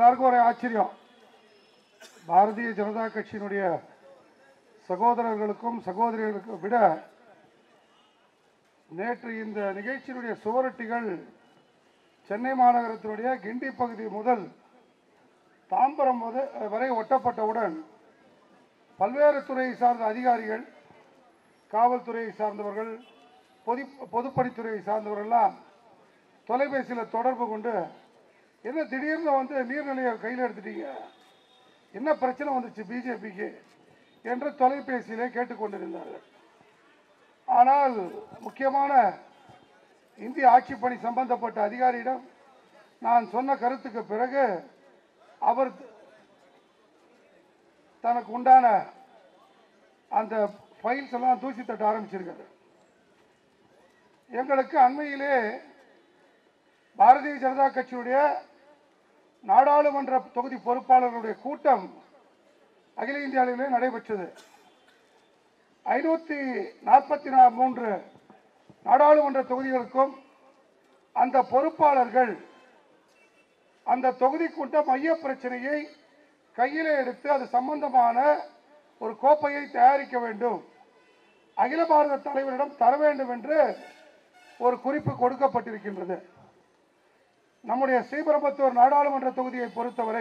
எல்லாருக்கும் ஒரு ஆச்சரியம் பாரதிய ஜனதா கட்சியினுடைய சகோதரர்களுக்கும் சகோதரிகளுக்கும் விட நேற்று இந்த நிகழ்ச்சியினுடைய சுவரொட்டிகள் சென்னை மாநகரத்தினுடைய கிண்டி பகுதி முதல் தாம்பரம் முத- வரை ஒட்டப்பட்டவுடன் பல்வேறு துறையை சார்ந்த அதிகாரிகள் காவல்துறையை சார்ந்தவர்கள் பொது பொதுப்பணித்துறையை சார்ந்தவர்கள்லாம் தொலைபேசியில் தொடர்பு கொண்டு என்ன திடீர்னு வந்து நீர்நிலையை கையில் எடுத்துட்டீங்க என்ன பிரச்சனை வந்துச்சு பிஜேபிக்கு என்று தொலைபேசியிலே கேட்டுக்கொண்டிருந்தார்கள் ஆனால் முக்கியமான இந்திய ஆட்சிப் பணி சம்பந்தப்பட்ட அதிகாரியிடம் நான் சொன்ன கருத்துக்கு பிறகு அவர் தனக்கு உண்டான அந்த ஃபைல்ஸ் எல்லாம் தூசி தட்ட ஆரம்பிச்சிருக்காரு எங்களுக்கு அண்மையிலே பாரதிய ஜனதா கட்சியுடைய நாடாளுமன்ற தொகுதி பொறுப்பாளர்களுடைய கூட்டம் அகில இந்திய அளவிலே நடைபெற்றது ஐநூத்தி நாற்பத்தி மூன்று நாடாளுமன்ற தொகுதிகளுக்கும் அந்த பொறுப்பாளர்கள் அந்த தொகுதிக்குண்ட மைய பிரச்சனையை கையிலே எடுத்து அது சம்பந்தமான ஒரு கோப்பையை தயாரிக்க வேண்டும் அகில பாரத தலைவரிடம் தர வேண்டும் என்று ஒரு குறிப்பு கொடுக்கப்பட்டிருக்கின்றது நம்முடைய ஸ்ரீபெரும்புத்தூர் நாடாளுமன்ற தொகுதியை பொறுத்தவரை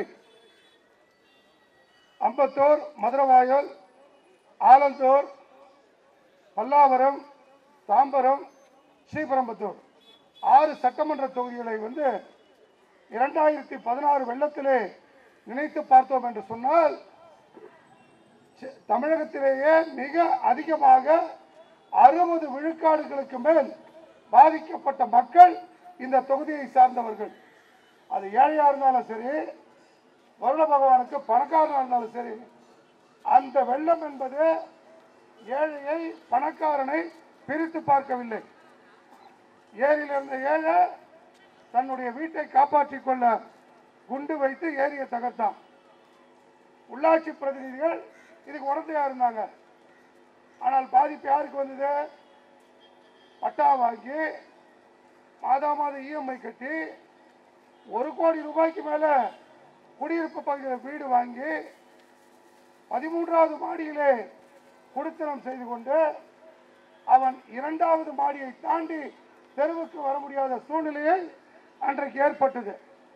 அம்பத்தூர் மதுரவாயல் ஆலந்தூர் பல்லாவரம் தாம்பரம் ஸ்ரீபெரும்புத்தூர் ஆறு சட்டமன்ற தொகுதிகளை வந்து இரண்டாயிரத்தி பதினாறு வெள்ளத்திலே நினைத்து பார்த்தோம் என்று சொன்னால் சி- தமிழகத்திலேயே மிக அதிகமாக அறுபது விழுக்காடுகளுக்கு மேல் பாதிக்கப்பட்ட மக்கள் இந்த தொகுதியை சார்ந்தவர்கள் அது ஏழையா இருந்தாலும் சரி வருட பகவானுக்கு பணக்காரனா இருந்தாலும் சரி அந்த வெள்ளம் என்பது ஏழையை பணக்காரனை பிரித்து பார்க்கவில்லை ஏரியில் இருந்த ஏழை தன்னுடைய வீட்டை காப்பாற்றிக் கொள்ள குண்டு வைத்து ஏரியை தகர்த்தான் உள்ளாட்சி பிரதிநிதிகள் இதுக்கு உடந்தையா இருந்தாங்க ஆனால் பாதிப்பு யாருக்கு வந்தது பட்டா வாங்கி மாதா மாதம் இஎம்ஐ கட்டி ஒரு கோடி ரூபாய்க்கு மேல குடியிருப்பு பகுதியில் வீடு வாங்கி பதிமூன்றாவது மாடியிலே குடித்தனம் செய்து கொண்டு அவன் இரண்டாவது மாடியை தாண்டி தெருவுக்கு வர முடியாத சூழ்நிலையை அன்றைக்கு ஏற்பட்டது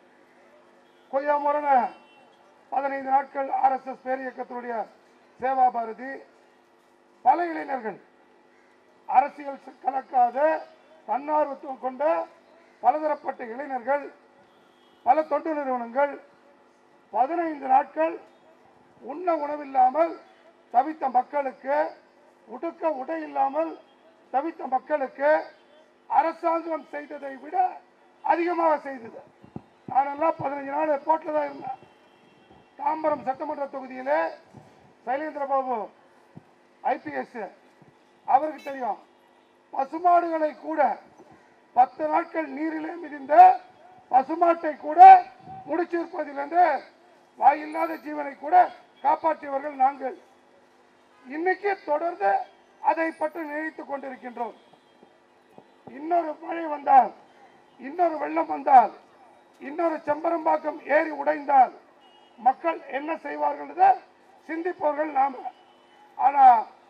கொய்யாமுரண பதினைந்து நாட்கள் ஆர்எஸ்எஸ் பேரியக்கத்தினுடைய சேவா பாரதி பல இளைஞர்கள் அரசியல் சி- கலக்காத தன்னார்வத்துவம் கொண்ட பலதரப்பட்ட இளைஞர்கள் பல தொண்டு நிறுவனங்கள் பதினைந்து நாட்கள் உண்ண உணவில்லாமல் தவித்த மக்களுக்கு உடுக்க உடை இல்லாமல் தவித்த மக்களுக்கு அரசாங்கம் செய்ததை விட அதிகமாக செய்தது நானெல்லாம் பதினஞ்சு நாள் போட்டில் தான் இருந்தேன் தாம்பரம் சட்டமன்ற தொகுதியிலே சைலேந்திர பாபு ஐபிஎஸ் அவருக்கு தெரியும் பசுமாடுகளை கூட பத்து நாட்கள் நீரிலே மிதிந்த பசுமாட்டை கூட முடிச்சிருப்பதிலிருந்து வாயில்லாத ஜீவனை கூட காப்பாற்றியவர்கள் நாங்கள் இன்னைக்கு தொடர்ந்து அதை பற்றி நினைத்துக் கொண்டிருக்கின்றோம் இன்னொரு மழை வந்தால் இன்னொரு வெள்ளம் வந்தால் இன்னொரு செம்பரம்பாக்கம் ஏறி உடைந்தால் மக்கள் என்ன செய்வார்கள் என்று சிந்திப்பவர்கள் நாம ஆனா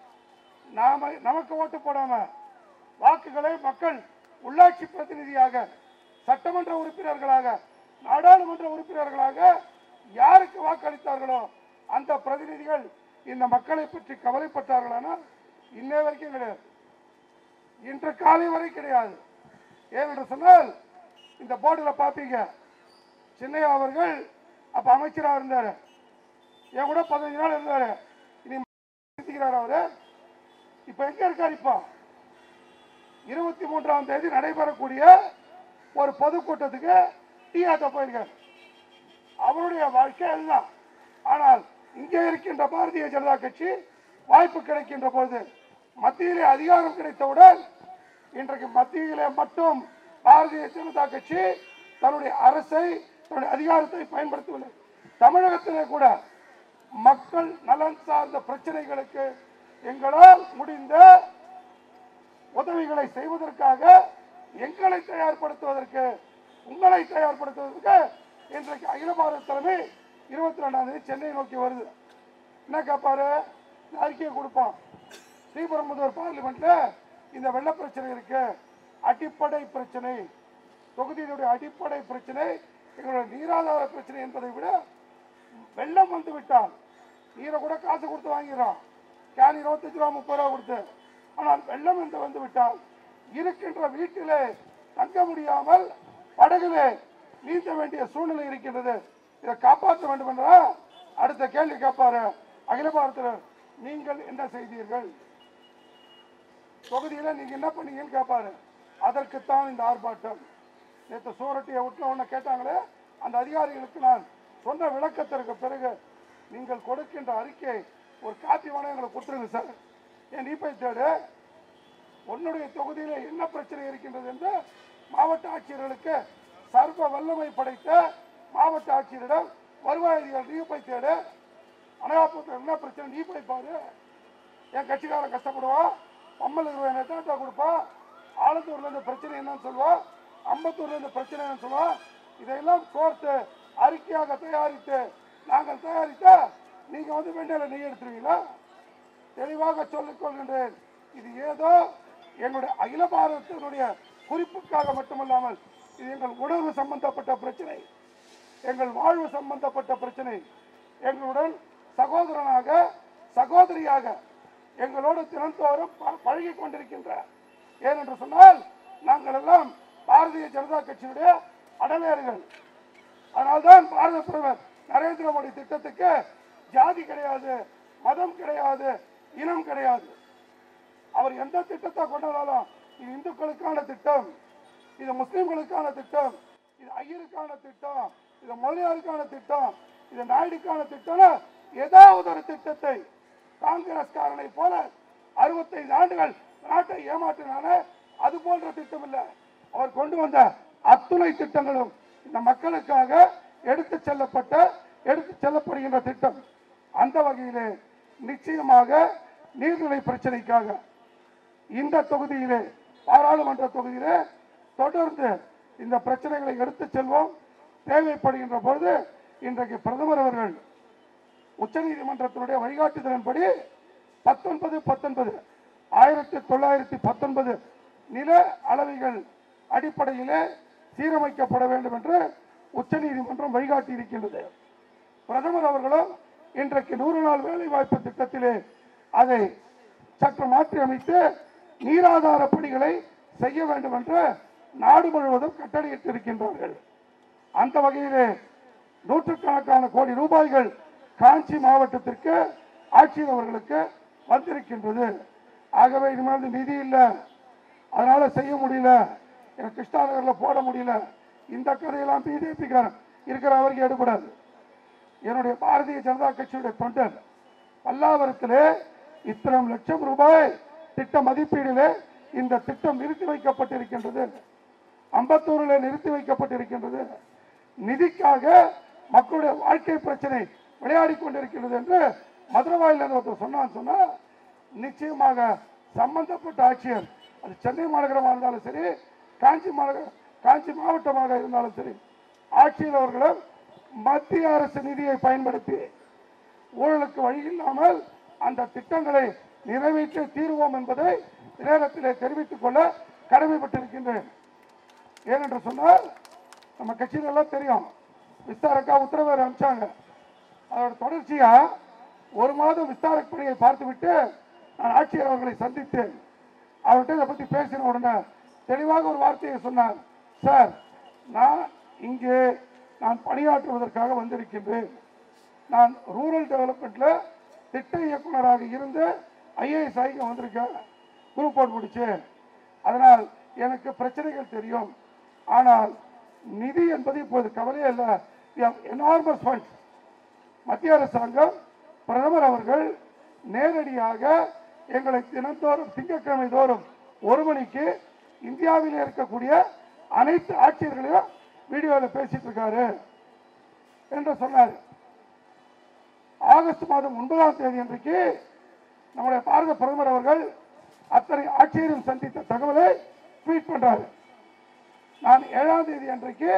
நாம நமக்கு ஓட்டு போடாம வாக்குகளை மக்கள் உள்ளாட்சி பிரதிநிதியாக சட்டமன்ற உறுப்பினர்களாக நாடாளுமன்ற உறுப்பினர்களாக யாருக்கு வாக்களித்தார்களோ அந்த பிரதிநிதிகள் இந்த மக்களை பற்றி கவலைப்பட்டார்களானா இன்னை வரைக்கும் கிடையாது இன்று காலை வரை கிடையாது ஏனென்று சொன்னால் இந்த போர்டில் பார்ப்பீங்க சின்னையா அவர்கள் அப்ப அமைச்சரா இருந்தாரு என் கூட பதினஞ்சு நாள் இருந்தாரு இனி சிந்திக்கிறார் அவரு இப்ப எங்க இருக்காரு இப்போ இருபத்தி மூன்றாம் தேதி நடைபெறக்கூடிய ஒரு பொதுக்கூட்டத்துக்கு டீ ஆட்ட போயிருக்காரு அவருடைய வாழ்க்கை அதுதான் ஆனால் இங்கே இருக்கின்ற பாரதிய ஜனதா கட்சி வாய்ப்பு கிடைக்கின்ற பொழுது மத்தியிலே அதிகாரம் கிடைத்தவுடன் இன்றைக்கு மத்தியிலே மட்டும் பாரதிய ஜனதா கட்சி தன்னுடைய அரசை தன்னுடைய அதிகாரத்தை பயன்படுத்தவில்லை தமிழகத்திலே கூட மக்கள் நலன் சார்ந்த பிரச்சனைகளுக்கு எங்களால் முடிந்த உதவிகளை செய்வதற்காக எங்களை தயார்படுத்துவதற்கு உங்களை தயார்படுத்துவதற்கு இன்றைக்கு அகில பாரத தலைமை இருபத்தி ரெண்டாம் தேதி சென்னை நோக்கி வருது என்ன கேட்பாரு இந்த அறிக்கையை கொடுப்பான் ஸ்ரீபெரும்புதூர் பார்லிமெண்ட்ல இந்த வெள்ள பிரச்சனை இருக்கு அடிப்படை பிரச்சனை தொகுதியினுடைய அடிப்படை பிரச்சனை எங்களுடைய நீராதார பிரச்சனை என்பதை விட வெள்ளம் வந்து விட்டால் நீரை கூட காசு கொடுத்து வாங்கிறோம் கேன் இருபத்தஞ்சு ரூபா முப்பது ரூபா கொடுத்து ஆனால் வெள்ளம் என்று வந்து விட்டால் இருக்கின்ற வீட்டிலே தங்க முடியாமல் படகுலே நீந்த வேண்டிய சூழ்நிலை இருக்கின்றது இதை காப்பாற்ற வேண்டும் என்றால் அடுத்த கேள்வி கேட்பாரு அகில பாரதத்தில் நீங்கள் என்ன செய்தீர்கள் தொகுதியில நீங்க என்ன பண்ணீங்கன்னு கேட்பாரு அதற்குத்தான் இந்த ஆர்ப்பாட்டம் நேற்று சூரட்டியை விட்டு ஒன்று கேட்டாங்களே அந்த அதிகாரிகளுக்கு நான் சொன்ன விளக்கத்திற்கு பிறகு நீங்கள் கொடுக்கின்ற அறிக்கை ஒரு காப்பி வேணா எங்களுக்கு கொடுத்துருங்க சார் என் நீப்பை தேடு உன்னுடைய தொகுதியில என்ன பிரச்சனை இருக்கின்றது என்று மாவட்ட ஆட்சியர்களுக்கு சர்வ வல்லமை படைத்த மாவட்ட ஆட்சியரிடம் வருவாய் அதிகாரி நீ போய் தேடு அனகாபுரத்தில் என்ன பிரச்சனை நீ போய் பாரு என் கட்சிக்காரன் கஷ்டப்படுவான் பம்மல் இருபது எட்டாட்டா கொடுப்பான் ஆலத்தூர்ல இருந்து பிரச்சனை என்னன்னு சொல்லுவான் அம்பத்தூர்ல இருந்து பிரச்சனை என்னன்னு சொல்லுவான் இதையெல்லாம் கோர்த்து அறிக்கையாக தயாரித்து நாங்கள் தயாரித்தா நீங்க வந்து வெண்டையில நெய் எடுத்துருவீங்களா தெளிவாக சொல்லிக் கொள்கின்றேன் இது ஏதோ எங்களுடைய அகில பாரதத்தினுடைய குறிப்புக்காக மட்டுமல்லாமல் இது எங்கள் உணர்வு சம்பந்தப்பட்ட பிரச்சனை எங்கள் வாழ்வு சம்பந்தப்பட்ட பிரச்சனை எங்களுடன் சகோதரனாக சகோதரியாக எங்களோடு தினந்தோறும் ப- பழகிக் கொண்டிருக்கின்ற ஏனென்று சொன்னால் நாங்கள் எல்லாம் பாரதிய ஜனதா கட்சியுடைய அடலேறுகள் அதனால்தான் பாரத பிரதமர் நரேந்திர மோடி திட்டத்துக்கு ஜாதி கிடையாது மதம் கிடையாது இனம் கிடையாது அவர் எந்த திட்டத்தை கொண்டு வந்தாலும் இது இந்துக்களுக்கான திட்டம் இது முஸ்லிம்களுக்கான திட்டம் இது ஐயருக்கான திட்டம் இது முதலியாருக்கான திட்டம் இது நாயுடுக்கான திட்டம் ஏதாவது ஒரு திட்டத்தை காங்கிரஸ்காரனை போல அறுபத்தைந்து ஆண்டுகள் நாட்டை ஏமாற்றினானே அது போன்ற திட்டம் இல்ல அவர் கொண்டு வந்த அத்துணை திட்டங்களும் இந்த மக்களுக்காக எடுத்து செல்லப்பட்ட எடுத்து செல்லப்படுகின்ற திட்டம் அந்த வகையிலே நிச்சயமாக நீர்நிலை பிரச்சனைக்காக இந்த தொகுதியிலே பாராளுமன்ற தொகுதியிலே தொடர்ந்து இந்த பிரச்சனைகளை எடுத்து செல்வோம் தேவைப்படுகின்ற பொழுது இன்றைக்கு பிரதமர் அவர்கள் உச்சநீதிமன்றத்தினுடைய வழிகாட்டுதலின்படி பத்தொன்பது பத்தொன்பது ஆயிரத்தி தொள்ளாயிரத்தி பத்தொன்பது நில அளவைகள் அடிப்படையிலே சீரமைக்கப்பட வேண்டும் என்று உச்சநீதிமன்றம் வழிகாட்டி இருக்கின்றது பிரதமர் அவர்களும் இன்றைக்கு நூறு நாள் வேலைவாய்ப்பு திட்டத்திலே அதை சற்று மாற்றி அமைத்து நீராதார பணிகளை செய்ய வேண்டும் என்று நாடு முழுவதும் கட்டளையிட்டிருக்கின்றார்கள் அந்த வகையிலே நூற்றுக்கணக்கான கோடி ரூபாய்கள் காஞ்சி மாவட்டத்திற்கு ஆட்சியர் அவர்களுக்கு வந்திருக்கின்றது ஆகவே இனிமேல் நிதி இல்லை அதனால செய்ய முடியல எனக்கு கிருஷ்ணா நகர்ல போட முடியல இந்த கதையெல்லாம் பிஜேபி இருக்கிற வரைக்கும் எடுபடாது என்னுடைய பாரதிய ஜனதா கட்சியுடைய தொண்டர் பல்லாவரத்திலே இத்தனை லட்சம் ரூபாய் திட்ட மதிப்பீடிலே இந்த திட்டம் நிறுத்தி வைக்கப்பட்டிருக்கின்றது அம்பத்தூரில் நிறுத்தி வைக்கப்பட்டிருக்கின்றது நிதிக்காக மக்களுடைய வாழ்க்கை பிரச்சனை விளையாடி கொண்டிருக்கிறது என்று மதுரவாயில் ஒருத்தர் சொன்னான்னு சொன்னா நிச்சயமாக சம்பந்தப்பட்ட ஆட்சியர் அது சென்னை மாநகரமாக இருந்தாலும் சரி காஞ்சி மாநகர காஞ்சி மாவட்டமாக இருந்தாலும் சரி ஆட்சியர் அவர்களும் மத்திய அரசு நிதியை பயன்படுத்தி ஊழலுக்கு வழி இல்லாமல் அந்த திட்டங்களை நிறைவேற்றி தீர்வோம் என்பதை நேரத்திலே தெரிவித்துக் கொள்ள கடமைப்பட்டிருக்கின்றேன் ஏனென்று சொன்னால் நம்ம கட்சியில எல்லாம் தெரியும் விஸ்தாரக்கா உத்தரவு அனுப்பிச்சாங்க அதோட தொடர்ச்சியா ஒரு மாதம் விஸ்தாரக் பணியை பார்த்துவிட்டு நான் ஆட்சியர் அவர்களை சந்தித்தேன் அவர்கிட்ட இதை பத்தி பேசின உடனே தெளிவாக ஒரு வார்த்தையை சொன்னார் சார் நான் இங்கே நான் பணியாற்றுவதற்காக வந்திருக்கின்றேன் நான் ரூரல் டெவலப்மெண்ட்ல திட்ட இயக்குனராக இருந்து ஐஏஎஸ் ஆகி வந்திருக்கேன் குரூப் போர்ட் முடிச்சு அதனால் எனக்கு பிரச்சனைகள் தெரியும் ஆனால் நிதி என்பது இப்போது கவலையே இல்லை எனார்மஸ் ஃபண்ட்ஸ் மத்திய அரசாங்கம் பிரதமர் அவர்கள் நேரடியாக எங்களை தினந்தோறும் திங்கட்கிழமை தோறும் ஒரு மணிக்கு இந்தியாவில் இருக்கக்கூடிய அனைத்து ஆட்சியர்களையும் வீடியோவில் பேசிட்டு இருக்காரு என்று சொன்னார் ஆகஸ்ட் மாதம் ஒன்பதாம் தேதி அன்றைக்கு நம்முடைய பாரத பிரதமர் அவர்கள் அத்தனை ஆட்சியரையும் சந்தித்த தகவலை ட்வீட் பண்றாரு நான் ஏழாம் தேதி அன்றைக்கு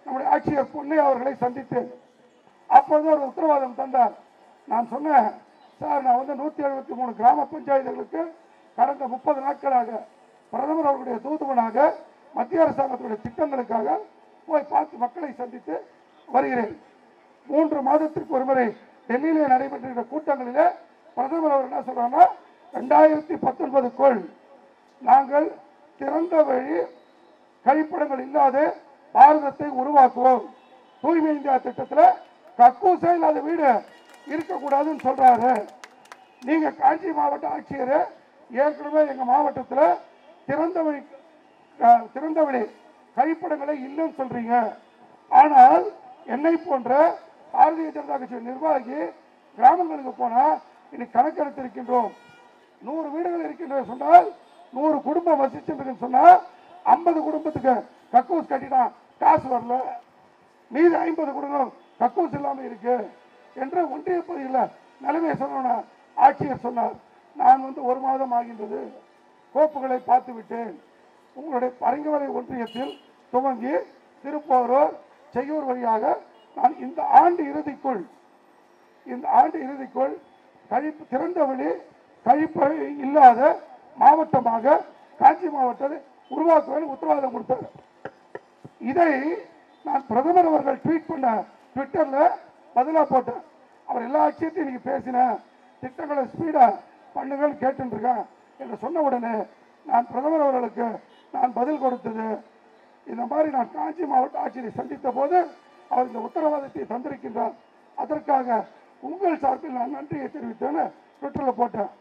நம்முடைய ஆட்சியர் பொன்னை அவர்களை சந்தித்தேன் அப்பொழுது ஒரு உத்தரவாதம் தந்தார் நான் சொன்னேன் சார் நான் வந்து நூற்றி எழுபத்தி மூணு கிராம பஞ்சாயத்துகளுக்கு கடந்த முப்பது நாட்களாக பிரதமர் அவர்களுடைய தூதுவனாக மத்திய அரசாங்கத்துடைய திட்டங்களுக்காக போய் பார்த்து மக்களை சந்தித்து வருகிறேன் மூன்று மாதத்திற்கு ஒருமுறை டெல்லியிலே நடைபெற்றிருக்கிற கூட்டங்களிலே பிரதமர் அவர் என்ன சொல்றாங்கன்னா ரெண்டாயிரத்தி பத்தொன்பதுக்குள் நாங்கள் திறந்த வழி கழிப்பிடங்கள் இல்லாத பாரதத்தை உருவாக்குவோம் தூய்மை இந்தியா திட்டத்துல கக்கூசே இல்லாத வீடு இருக்கக்கூடாதுன்னு சொல்றாரு நீங்க காஞ்சி மாவட்ட ஆட்சியர் ஏற்கனவே எங்க மாவட்டத்துல திறந்த வழி அஹ், திறந்த வழி கழிப்பிடங்களே இல்லைன்னு சொல்றீங்க ஆனால் என்னை போன்ற பாரதிய ஜனதா கட்சி நிர்வாகி கிராமங்களுக்கு போனா இன்னைக்கு கணக்கெடுத்து இருக்கின்றோம் நூறு வீடுகள் இருக்கின்ற சொன்னால் நூறு குடும்பம் வசிச்சிருக்குன்னு சொன்னா ஐம்பது குடும்பத்துக்கு கக்கூஸ் கட்டிட்டான் காசு வரல மீதி ஐம்பது குடும்பம் கக்கூஸ் இல்லாம இருக்கு என்று ஒன்றிய பகுதியில் நிலைமையை சொன்ன ஆட்சியர் சொன்னார் நான் வந்து ஒரு மாதம் ஆகின்றது கோப்புகளை பார்த்து விட்டேன் உங்களுடைய பரங்கவலை ஒன்றியத்தில் துவங்கி திருப்போரூர் செய்யூர் வழியாக நான் இந்த ஆண்டு இறுதிக்குள் இந்த ஆண்டு இறுதிக்குள் கழிப்பு திறந்த வழி கழிப்பறை இல்லாத மாவட்டமாக காஞ்சி மாவட்டத்தை உருவாக்குவேன் உத்தரவாதம் கொடுத்தார் இதை நான் பிரதமர் அவர்கள் ட்வீட் பண்ண ட்விட்டர்ல பதிலா போட்டேன் அவர் எல்லா ஆட்சியத்தையும் இன்னைக்கு பேசின திட்டங்களை ஸ்பீடா பண்ணுங்கள் கேட்டுருக்கேன் என்று சொன்ன உடனே நான் பிரதமர் அவர்களுக்கு நான் பதில் கொடுத்தது இந்த மாதிரி நான் காஞ்சி மாவட்ட ஆட்சியரை சந்தித்த போது அவர் இந்த உத்தரவாதத்தை தந்திருக்கின்றார் அதற்காக உங்கள் சார்பில் நான் நன்றியை தெரிவித்தேன்னு ட்விட்டர்ல போட்டேன்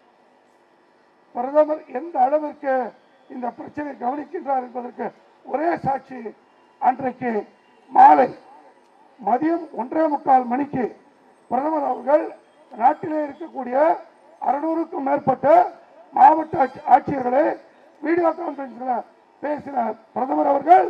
பிரதமர் எந்த அளவிற்கு இந்த பிரச்சனை கவனிக்கின்றார் என்பதற்கு ஒரே சாட்சி அன்றைக்கு மாலை மதியம் ஒன்றே முக்கால் மணிக்கு பிரதமர் அவர்கள் நாட்டிலே இருக்கக்கூடிய அறுநூறுக்கும் மேற்பட்ட மாவட்ட ஆட்சி- ஆட்சியர்களை வீடியோ கான்பரன்ஸ்ல பேசின பிரதமர் அவர்கள்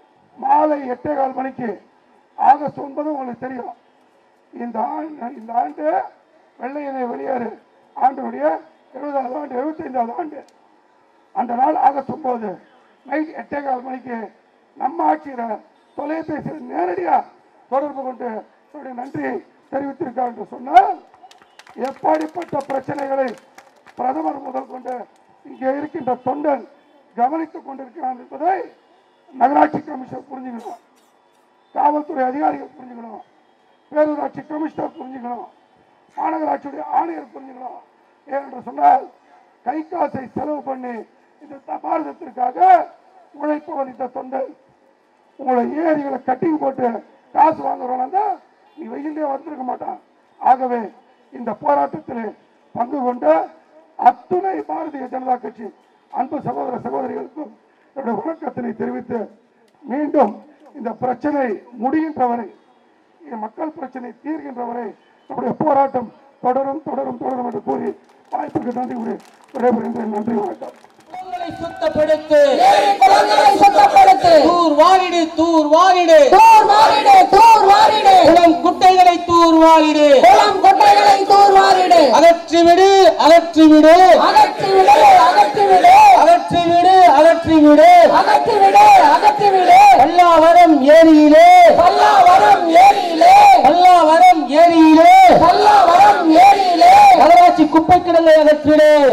மாலை எட்டே கால் மணிக்கு ஆகஸ்ட் ஒன்பது உங்களுக்கு தெரியும் இந்த ஆண்டு இந்த ஆண்டு வெள்ளையனை வெளியேறு ஆண்டுடைய எழுபதாவது ஆண்டு எழுபத்தைந்தாவது ஆண்டு அந்த நாள் ஆகஸ்ட் ஒன்பது நைட் எட்டே கால் மணிக்கு நம்ம ஆட்சியரை தொலைபேசியில் நேரடியாக தொடர்பு கொண்டு தன்னுடைய நன்றியை தெரிவித்திருக்கார் என்று சொன்னால் எப்படிப்பட்ட பிரச்சனைகளை பிரதமர் முதல் கொண்டு இங்கே இருக்கின்ற தொண்டன் கவனித்துக் கொண்டிருக்கிறான் என்பதை நகராட்சி கமிஷனர் புரிஞ்சுக்கணும் காவல்துறை அதிகாரிகள் புரிஞ்சுக்கணும் பேரூராட்சி கமிஷனர் புரிஞ்சுக்கணும் மாநகராட்சியுடைய ஆணையர் புரிஞ்சுக்கணும் ஏனென்று சொன்னால் கை காசை செலவு பண்ணி இந்த த- பாரதத்திற்காக உழைப்பவர் இந்த தொண்டை உங்களை ஏரிகளை கட்டிங் போட்டு காசு வாங்குறவனா நீ வெயிலே வந்திருக்க மாட்டான் ஆகவே இந்த போராட்டத்தில் பங்கு கொண்ட அத்துணை பாரதிய ஜனதா கட்சி அன்பு சகோதர சகோதரிகளுக்கும் என்னுடைய வணக்கத்தினை தெரிவித்து மீண்டும் இந்த பிரச்சனை முடிகின்ற வரை இந்த மக்கள் பிரச்சனை தீர்கின்ற வரை நம்முடைய போராட்டம் தொடரும் தொடரும் தொடரும் என்று கூறி வாய்ப்புக்கு நன்றி கூறி விடைபெறுகின்றேன் நன்றி வணக்கம் குளங்களை சுத்தப்படுத்து ஏரி குளங்களை சுத்தப்படுத்து தூர் வாரிடு தூர் வாரிடு தூர் வாரிடு தூர் வாரிடு குளம் குட்டைகளை தூர் வாரிடு குளம் குட்டைகளை தூர் வாரிடு அகற்றிவிடு அகற்றிவிடு அகற்றிவிடு அகற்றிவிடு அகற்றிவிடு அகற்றிவிடு அகற்றிவிடு அகற்றிவிடு பல்லாவரம் ஏரியிலே பல்லாவரம் ஏரியிலே பல்லாவரம் ஏரியிலே பல்லாவரம் ஏரியிலே நகராட்சி குப்பை கிடங்கை அகற்றிடு